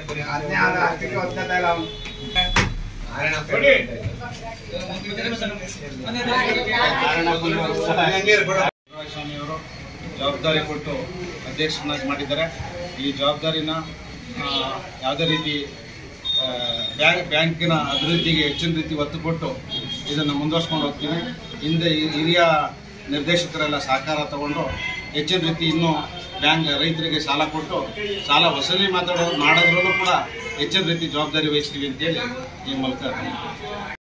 ಸ್ವಾಮಿಯವರು ಜವಾಬ್ದಾರಿ ಕೊಟ್ಟು ಅಧ್ಯಕ್ಷನಾಗಿ ಮಾಡಿದ್ದಾರೆ ಈ ಜವಾಬ್ದಾರಿನ ಆ, ಯಾವುದೇ ರೀತಿ ಆ, ಬ್ಯಾಂಕ್ ಬ್ಯಾಂಕಿನ ಅಭಿವೃದ್ಧಿಗೆ ಹೆಚ್ಚಿನ ರೀತಿ ಒತ್ತು ಕೊಟ್ಟು ಇದನ್ನು ಮುಂದುವರ್ಸ್ಕೊಂಡು ಹೋಗ್ತೀವಿ ಹಿಂದೆ ಈ ಹಿರಿಯ ನಿರ್ದೇಶಕರೆಲ್ಲ ಸಹಕಾರ ತಗೊಂಡು ಹೆಚ್ಚಿನ ರೀತಿ ಇನ್ನೂ ಬ್ಯಾಂಕ್ ರೈತರಿಗೆ ಸಾಲ ಕೊಟ್ಟು ಸಾಲ ವಸೂಲಿ ಮಾತಾಡೋ ಮಾಡೋದ್ರಲ್ಲೂ ಕೂಡ ಹೆಚ್ಚಿನ ರೀತಿ ಜವಾಬ್ದಾರಿ ವಹಿಸ್ತೀವಿ ಅಂತೇಳಿ ಈ ಮೂಲಕ